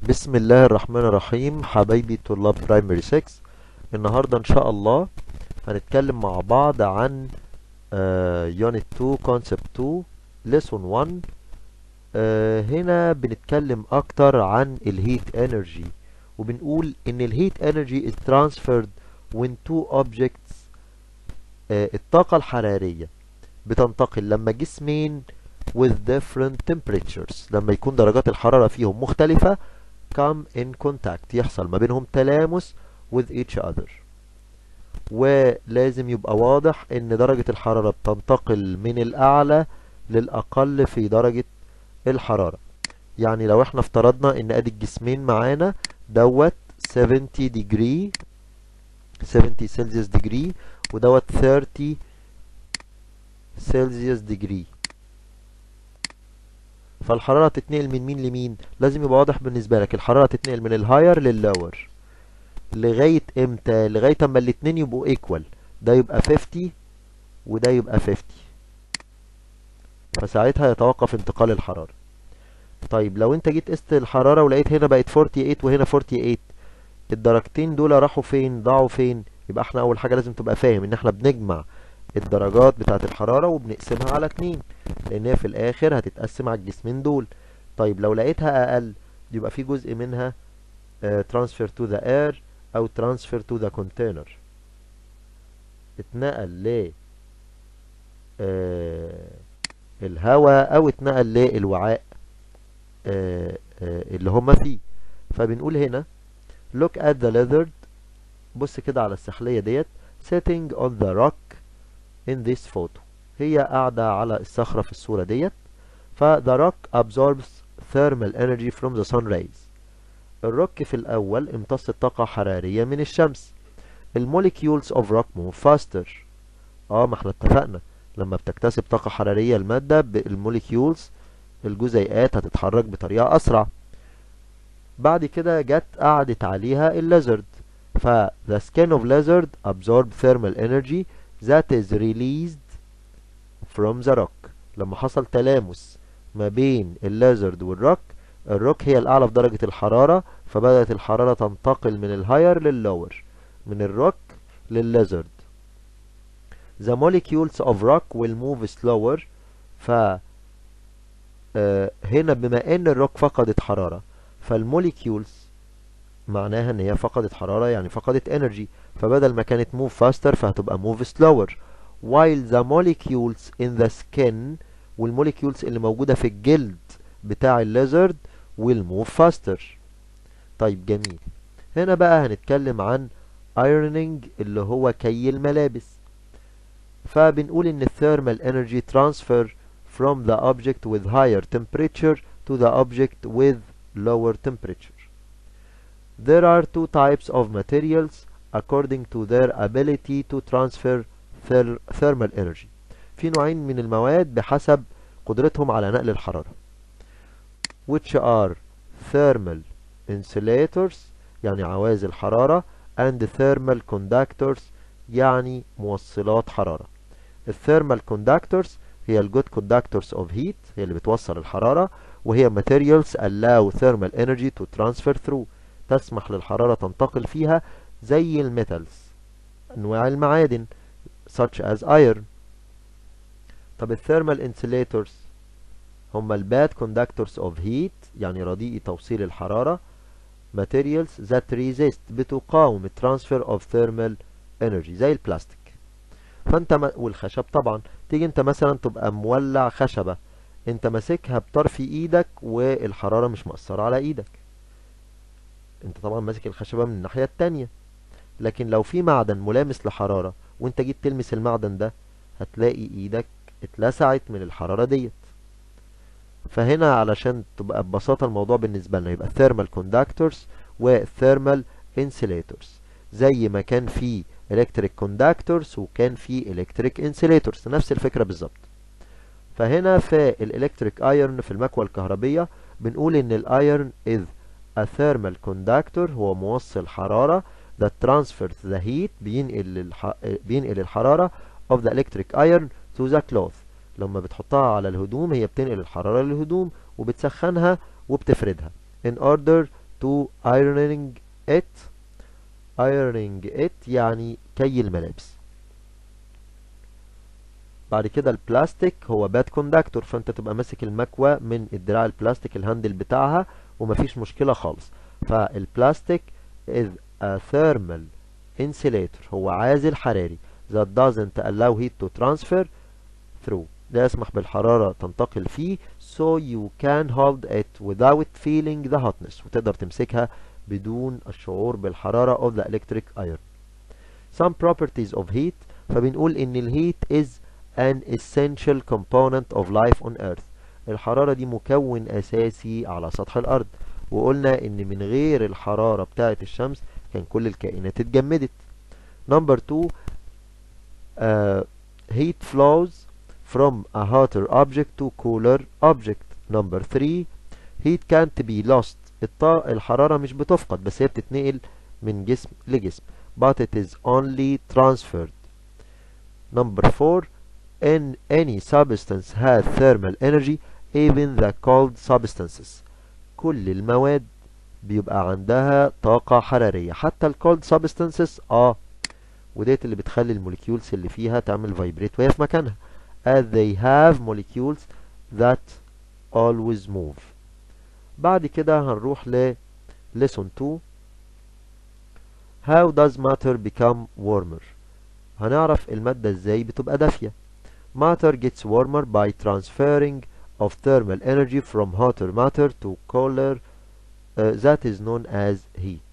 بسم الله الرحمن الرحيم حبايبي طلاب برايمري 6 النهاردة ان شاء الله هنتكلم مع بعض عن يونت 2 كونسبت 2 ليسون 1 آه، هنا بنتكلم اكتر عن الهيت انرجي وبنقول ان الهيت انرجي is transferred when two objects آه، الطاقة الحرارية بتنتقل لما جسمين with different temperatures لما يكون درجات الحرارة فيهم مختلفة come in contact يحصل ما بينهم تلامس with each other ولازم يبقى واضح ان درجة الحرارة بتنتقل من الاعلى للاقل في درجة الحرارة يعني لو احنا افترضنا ان ادي الجسمين معانا دوت 70 degree 70 سيلسيوس degree ودوت 30 سيلسيوس degree فالحرارة تتنقل من مين لمين لازم يبقى واضح بالنسبة لك الحرارة تتنقل من الهاير لللور لغاية امتى لغاية اما الاتنين يبقوا ايكوال ده يبقى 50 وده يبقى 50 فساعتها يتوقف انتقال الحرارة طيب لو انت جيت قست الحرارة ولقيت هنا بقت 48 وهنا 48 الدرجتين دول راحوا فين ضاعوا فين يبقى احنا اول حاجة لازم تبقى فاهم ان احنا بنجمع الدرجات بتاعة الحرارة وبنقسمها على اتنين لان هي في الاخر هتتقسم على الجسمين دول طيب لو لقيتها اقل يبقى في جزء منها uh, transfer to the air او transfer to the container اتنقل ل uh, الهواء او اتنقل للوعاء uh, uh, اللي هما فيه فبنقول هنا look at the lizard بص كده على السحلية ديت sitting on the rock in this photo هي قاعدة على الصخرة في الصورة ديت ف the rock absorbs thermal energy from the sun rays الروك في الأول امتص طاقة حرارية من الشمس الموليكيولز of rock move faster اه ما احنا اتفقنا لما بتكتسب طاقة حرارية المادة الموليكيولز الجزيئات هتتحرك بطريقة أسرع بعد كده جت قعدت عليها الليزرد ف the skin of lizard absorb thermal energy that is released from the rock لما حصل تلامس ما بين الليزرد والروك الروك هي الأعلى في درجة الحرارة فبدأت الحرارة تنتقل من الهاير لللور من الروك للليزرد The molecules of rock will move slower ف آه هنا بما ان الروك فقدت حرارة فالموليكيولز معناها ان هي فقدت حرارة يعني فقدت انرجي فبدل ما كانت move faster فهتبقى move slower while the molecules in the skin والموليكيولز اللي موجودة في الجلد بتاع الليزرد will move faster طيب جميل هنا بقى هنتكلم عن ironing اللي هو كي الملابس فبنقول ان thermal energy transfer from the object with higher temperature to the object with lower temperature there are two types of materials according to their ability to transfer thermal energy في نوعين من المواد بحسب قدرتهم على نقل الحرارة which are thermal insulators يعني عوازل حرارة and thermal conductors يعني موصلات حرارة الثيرمال conductors هي الجود conductors of heat هي اللي بتوصل الحرارة وهي materials allow thermal energy to transfer through تسمح للحرارة تنتقل فيها زي الميتالز أنواع المعادن such as iron طب الثيرمال insulators هم الباد conductors of heat يعني رديء توصيل الحرارة materials that resist بتقاوم transfer of thermal energy زي البلاستيك فانت م... والخشب طبعا تيجي انت مثلا تبقى مولع خشبة انت ماسكها بطرف ايدك والحرارة مش مأثرة على ايدك انت طبعا ماسك الخشبة من الناحية التانية لكن لو في معدن ملامس لحرارة وانت جيت تلمس المعدن ده هتلاقي ايدك اتلسعت من الحرارة ديت فهنا علشان تبقى ببساطة الموضوع بالنسبة لنا يبقى thermal conductors و thermal insulators زي ما كان في electric conductors وكان في electric insulators نفس الفكرة بالظبط فهنا في الالكتريك ايرن في المكوى الكهربية بنقول ان الايرن is a thermal conductor هو موصل حرارة that transfers the heat بينقل, الح... بينقل الحرارة of the electric iron to the cloth لما بتحطها على الهدوم هي بتنقل الحرارة للهدوم وبتسخنها وبتفردها in order 2 ironing it ironing it يعني كي الملابس بعد كده البلاستيك هو باد كوندكتور فانت تبقى ماسك المكوى من الدراع البلاستيك الهاندل بتاعها ومفيش مشكلة خالص فالبلاستيك is a thermal insulator هو عازل حراري that doesn't allow heat to transfer through لا يسمح بالحرارة تنتقل فيه so you can hold it without feeling the hotness وتقدر تمسكها بدون الشعور بالحرارة of the electric iron some properties of heat فبنقول ان الهيت is an essential component of life on earth الحرارة دي مكون اساسي على سطح الارض وقلنا ان من غير الحرارة بتاعة الشمس كان كل الكائنات اتجمدت number two uh, heat flows from a hotter object to cooler object number three heat can't be lost الط... الحرارة مش بتفقد بس هي بتتنقل من جسم لجسم but it is only transferred number four in any substance has thermal energy even the cold substances كل المواد بيبقى عندها طاقة حرارية حتى الكولد سبستانسز اه وديت اللي بتخلي الموليكيولز اللي فيها تعمل فايبريت وهي في مكانها as they have molecules that always move بعد كده هنروح ل lesson 2 how does matter become warmer هنعرف المادة ازاي بتبقى دافية matter gets warmer by transferring of thermal energy from hotter matter to cooler uh, that is known as heat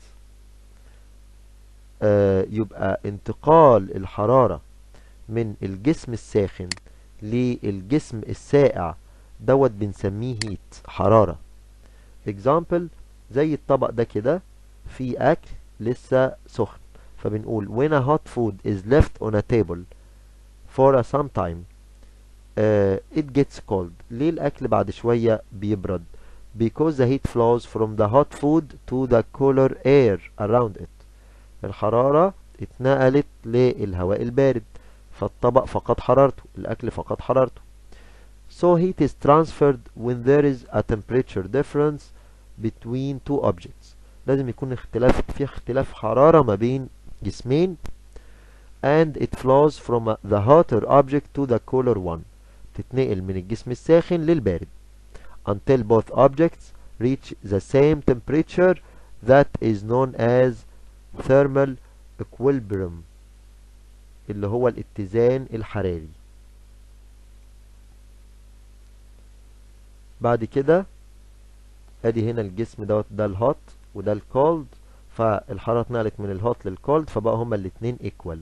uh, يبقى انتقال الحرارة من الجسم الساخن للجسم الساقع دوت بنسميه هيت حرارة example زي الطبق ده كده في أكل لسه سخن فبنقول when a hot food is left on a table for a some time uh, it gets cold ليه الأكل بعد شوية بيبرد because the heat flows from the hot food to the cooler air around it الحرارة اتنقلت للهواء البارد فالطبق فقد حرارته الأكل فقد حرارته so heat is transferred when there is a temperature difference between two objects لازم يكون اختلاف في اختلاف حرارة ما بين جسمين and it flows from the hotter object to the cooler one تتنقل من الجسم الساخن للبارد until both objects reach the same temperature that is known as thermal equilibrium اللي هو الاتزان الحراري بعد كده ادي هنا الجسم دوت ده الهوت وده الكولد فالحرارة اتنقلت من الهوت للكولد فبقى هما الاتنين equal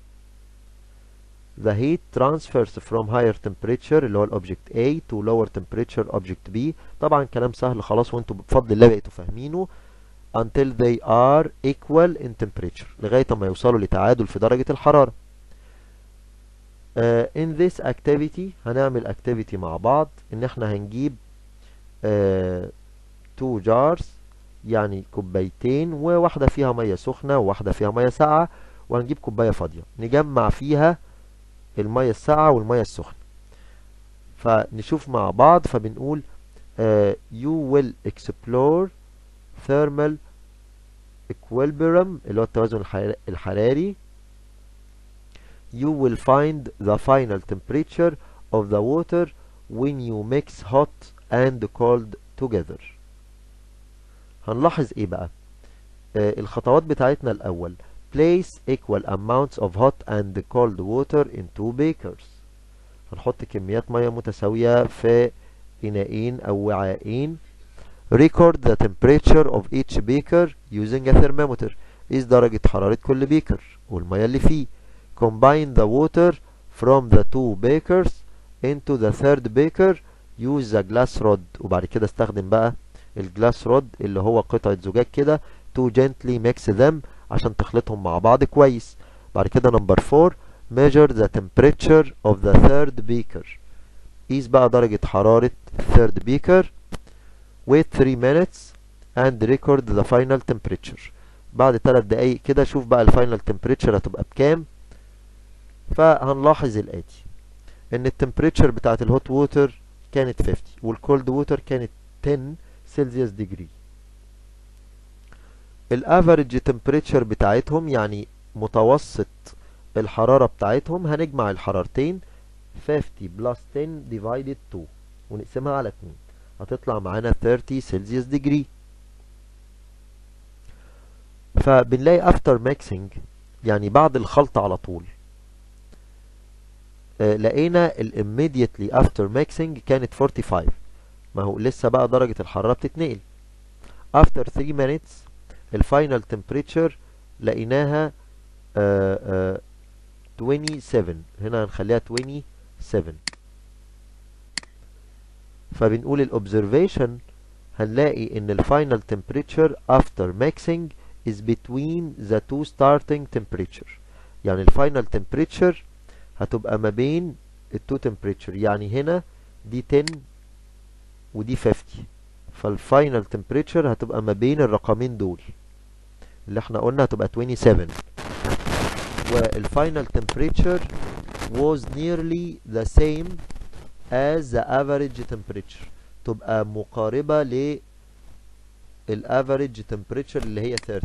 the heat transfers from higher temperature اللي هو الاوبجكت A to lower temperature object B طبعا كلام سهل خلاص وانتوا بفضل الله بقيتوا فاهمينه until they are equal in temperature لغاية ما يوصلوا لتعادل في درجة الحرارة uh, in this activity هنعمل activity مع بعض ان احنا هنجيب uh, two jars يعني كوبايتين وواحدة فيها مية سخنة وواحدة فيها مية ساقعة وهنجيب كوباية فاضية نجمع فيها المية الساقعة والمية السخنة فنشوف مع بعض فبنقول uh, you will explore thermal equilibrium اللي هو التوازن الحراري you will find the final temperature of the water when you mix hot and cold together هنلاحظ ايه بقى آه الخطوات بتاعتنا الاول place equal amounts of hot and cold water in two bakers هنحط كميات ميه متساويه في اناءين او وعاءين record the temperature of each beaker using a thermometer قيس درجة حرارة كل بيكر والمية اللي فيه combine the water from the two bakers into the third baker use the glass rod وبعد كده استخدم بقى الجلاس رود اللي هو قطعة زجاج كده to gently mix them عشان تخلطهم مع بعض كويس بعد كده نمبر 4 measure the temperature of the third beaker قيس بقى درجة حرارة third beaker wait 3 minutes and record the final temperature بعد 3 دقايق كده شوف بقى الفاينل temperature هتبقى بكام فهنلاحظ الاتي ان التمبريتشر بتاعت الهوت ووتر كانت 50 والكولد ووتر كانت 10 سيلسيوس ديجري الافريج تمبريتشر بتاعتهم يعني متوسط الحرارة بتاعتهم هنجمع الحرارتين 50 بلس 10 divided 2 ونقسمها على 2 هتطلع معانا 30 سيلسيوس ديجري فبنلاقي after mixing يعني بعد الخلط على طول آه لقينا ال immediately after mixing كانت 45 ما هو لسه بقى درجة الحرارة بتتنقل after 3 minutes الفاينل temperature لقيناها آه آه 27 هنا هنخليها 27 فبنقول الاوبزرفيشن هنلاقي ان الفاينل temperature after mixing is between the two starting temperature يعني الفاينل temperature هتبقى ما بين التو temperature يعني هنا دي 10 ودي 50 فالفاينل temperature هتبقى ما بين الرقمين دول اللي احنا قلنا هتبقى 27 والفاينل temperature was nearly the same as the average temperature تبقى مقاربة ل الافريج temperature اللي هي 30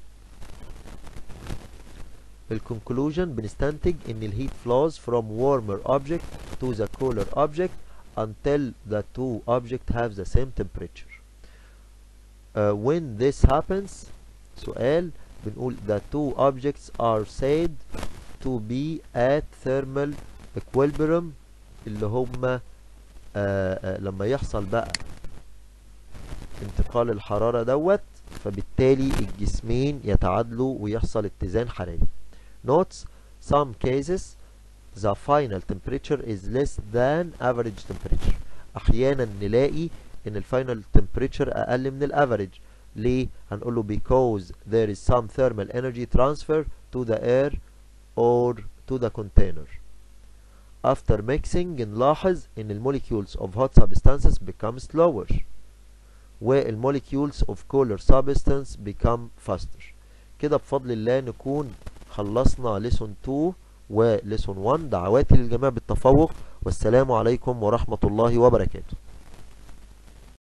الكونكلوجن بنستنتج ان الهيت flows from warmer object to the cooler object until the two objects have the same temperature uh, when this happens سؤال بنقول the two objects are said to be at thermal equilibrium اللي هما آآ آآ لما يحصل بقى انتقال الحرارة دوت فبالتالي الجسمين يتعادلوا ويحصل اتزان حراري notes some cases the final temperature is less than average temperature احيانا نلاقي ان الفاينل temperature اقل من الافريج ليه هنقول له because there is some thermal energy transfer to the air or to the container after mixing نلاحظ ان الموليكيولز of hot substances become slower والموليكيولز of cooler substance become faster كده بفضل الله نكون خلصنا lesson 2 و lesson 1 دعواتي للجميع بالتفوق والسلام عليكم ورحمة الله وبركاته